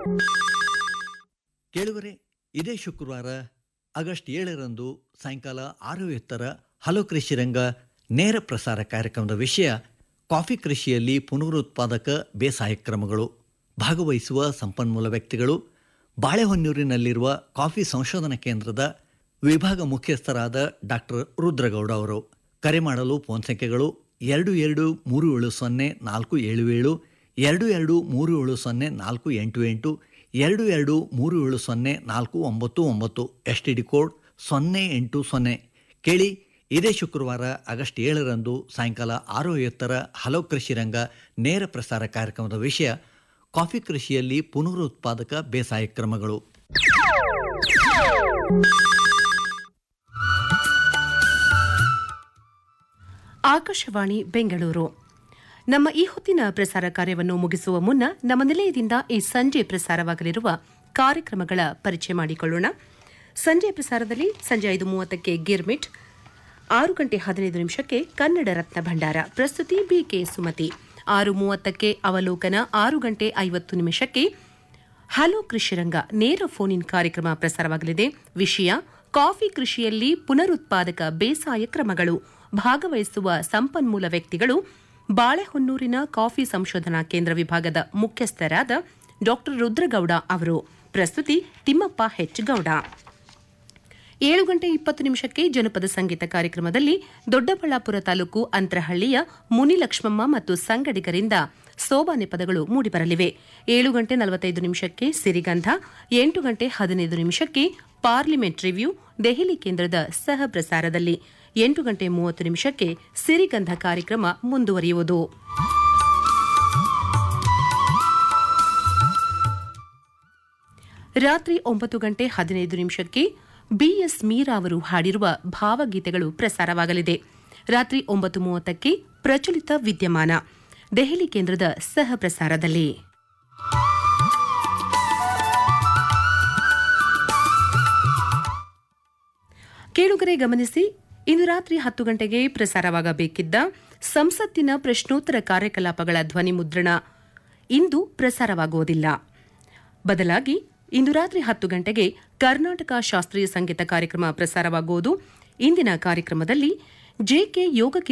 ಕೇಳುವರೆ ಇದೇ ಶುಕ್ರವಾರ ಆಗಸ್ಟ್ ಏಳರಂದು ಸಾಯಂಕಾಲ ಆರು ಎತ್ತರ ಹಲೋ ಕೃಷಿ ರಂಗ ನೇರ ಪ್ರಸಾರ ಕಾರ್ಯಕ್ರಮದ ವಿಷಯ ಕಾಫಿ ಕೃಷಿಯಲ್ಲಿ ಪುನರುತ್ಪಾದಕ ಬೇಸಾಯ ಕ್ರಮಗಳು ಭಾಗವಹಿಸುವ ಸಂಪನ್ಮೂಲ ವ್ಯಕ್ತಿಗಳು ಬಾಳೆಹೊನ್ನೂರಿನಲ್ಲಿರುವ ಕಾಫಿ ಸಂಶೋಧನಾ ಕೇಂದ್ರದ ವಿಭಾಗ ಮುಖ್ಯಸ್ಥರಾದ ಡಾಕ್ಟರ್ ರುದ್ರಗೌಡ ಅವರು ಕರೆ ಮಾಡಲು ಫೋನ್ ಸಂಖ್ಯೆಗಳು ಎರಡು ಎರಡು ಮೂರು ಏಳು ಸೊನ್ನೆ ನಾಲ್ಕು ಏಳು ಏಳು ಎರಡು ಎರಡು ಮೂರು ಏಳು ಸೊನ್ನೆ ನಾಲ್ಕು ಎಂಟು ಎಂಟು ಎರಡು ಎರಡು ಮೂರು ಏಳು ಸೊನ್ನೆ ನಾಲ್ಕು ಒಂಬತ್ತು ಒಂಬತ್ತು ಎಸ್ ಟಿ ಡಿ ಕೋಡ್ ಸೊನ್ನೆ ಎಂಟು ಸೊನ್ನೆ ಕೇಳಿ ಇದೇ ಶುಕ್ರವಾರ ಆಗಸ್ಟ್ ಏಳರಂದು ಸಾಯಂಕಾಲ ಆರು ಐವತ್ತರ ಹಲೋ ಕೃಷಿ ರಂಗ ನೇರ ಪ್ರಸಾರ ಕಾರ್ಯಕ್ರಮದ ವಿಷಯ ಕಾಫಿ ಕೃಷಿಯಲ್ಲಿ ಪುನರುತ್ಪಾದಕ ಬೇಸಾಯ ಕ್ರಮಗಳು ಆಕಾಶವಾಣಿ ಬೆಂಗಳೂರು ನಮ್ಮ ಈ ಹೊತ್ತಿನ ಪ್ರಸಾರ ಕಾರ್ಯವನ್ನು ಮುಗಿಸುವ ಮುನ್ನ ನಮ್ಮ ನಿಲಯದಿಂದ ಈ ಸಂಜೆ ಪ್ರಸಾರವಾಗಲಿರುವ ಕಾರ್ಯಕ್ರಮಗಳ ಪರಿಚಯ ಮಾಡಿಕೊಳ್ಳೋಣ ಸಂಜೆ ಪ್ರಸಾರದಲ್ಲಿ ಸಂಜೆ ಐದು ಮೂವತ್ತಕ್ಕೆ ಗಿರ್ಮಿಟ್ ಆರು ಗಂಟೆ ಹದಿನೈದು ನಿಮಿಷಕ್ಕೆ ಕನ್ನಡ ರತ್ನ ಭಂಡಾರ ಪ್ರಸ್ತುತಿ ಬಿಕೆ ಸುಮತಿ ಆರು ಮೂವತ್ತಕ್ಕೆ ಅವಲೋಕನ ಆರು ಗಂಟೆ ಐವತ್ತು ನಿಮಿಷಕ್ಕೆ ಹಲೋ ಕೃಷಿರಂಗ ನೇರ ಫೋನ್ ಇನ್ ಕಾರ್ಯಕ್ರಮ ಪ್ರಸಾರವಾಗಲಿದೆ ವಿಷಯ ಕಾಫಿ ಕೃಷಿಯಲ್ಲಿ ಪುನರುತ್ಪಾದಕ ಬೇಸಾಯ ಕ್ರಮಗಳು ಭಾಗವಹಿಸುವ ಸಂಪನ್ಮೂಲ ವ್ಯಕ್ತಿಗಳು ಬಾಳೆಹೊನ್ನೂರಿನ ಕಾಫಿ ಸಂಶೋಧನಾ ಕೇಂದ್ರ ವಿಭಾಗದ ಮುಖ್ಯಸ್ಥರಾದ ಡಾಕ್ಟರ್ ರುದ್ರಗೌಡ ಅವರು ಪ್ರಸ್ತುತಿ ತಿಮ್ಮಪ್ಪ ಹೆಚ್ ಗೌಡ ಏಳು ಗಂಟೆ ಇಪ್ಪತ್ತು ನಿಮಿಷಕ್ಕೆ ಜನಪದ ಸಂಗೀತ ಕಾರ್ಯಕ್ರಮದಲ್ಲಿ ದೊಡ್ಡಬಳ್ಳಾಪುರ ತಾಲೂಕು ಅಂತರಹಳ್ಳಿಯ ಮುನಿಲಕ್ಷ್ಮಮ್ಮ ಮತ್ತು ಸಂಗಡಿಗರಿಂದ ಸೋಬಾನೆ ಪದಗಳು ಮೂಡಿಬರಲಿವೆ ಏಳು ಗಂಟೆ ನಲವತ್ತೈದು ನಿಮಿಷಕ್ಕೆ ಸಿರಿಗಂಧ ಎಂಟು ಗಂಟೆ ಹದಿನೈದು ನಿಮಿಷಕ್ಕೆ ಪಾರ್ಲಿಮೆಂಟ್ ರಿವ್ಯೂ ದೆಹಲಿ ಕೇಂದ್ರದ ಸಹ ಪ್ರಸಾರದಲ್ಲಿ ಎಂಟು ಗಂಟೆ ಮೂವತ್ತು ನಿಮಿಷಕ್ಕೆ ಸಿರಿಗಂಧ ಕಾರ್ಯಕ್ರಮ ಮುಂದುವರಿಯುವುದು ರಾತ್ರಿ ಒಂಬತ್ತು ಗಂಟೆ ಹದಿನೈದು ನಿಮಿಷಕ್ಕೆ ಬಿಎಸ್ ಮೀರಾ ಅವರು ಹಾಡಿರುವ ಭಾವಗೀತೆಗಳು ಪ್ರಸಾರವಾಗಲಿದೆ ರಾತ್ರಿ ಒಂಬತ್ತು ಮೂವತ್ತಕ್ಕೆ ಪ್ರಚಲಿತ ವಿದ್ಯಮಾನ ದೆಹಲಿ ಕೇಂದ್ರದ ಸಹ ಪ್ರಸಾರದಲ್ಲಿ ಕೇಳುಗರೆ ಗಮನಿಸಿ ಇಂದು ರಾತ್ರಿ ಹತ್ತು ಗಂಟೆಗೆ ಪ್ರಸಾರವಾಗಬೇಕಿದ್ದ ಸಂಸತ್ತಿನ ಪ್ರಶ್ನೋತ್ತರ ಕಾರ್ಯಕಲಾಪಗಳ ಧ್ವನಿ ಮುದ್ರಣ ಇಂದು ಪ್ರಸಾರವಾಗುವುದಿಲ್ಲ ಬದಲಾಗಿ ಇಂದು ರಾತ್ರಿ ಹತ್ತು ಗಂಟೆಗೆ ಕರ್ನಾಟಕ ಶಾಸ್ತ್ರೀಯ ಸಂಗೀತ ಕಾರ್ಯಕ್ರಮ ಪ್ರಸಾರವಾಗುವುದು ಇಂದಿನ ಕಾರ್ಯಕ್ರಮದಲ್ಲಿ ಜೆಕೆ ಯೋಗ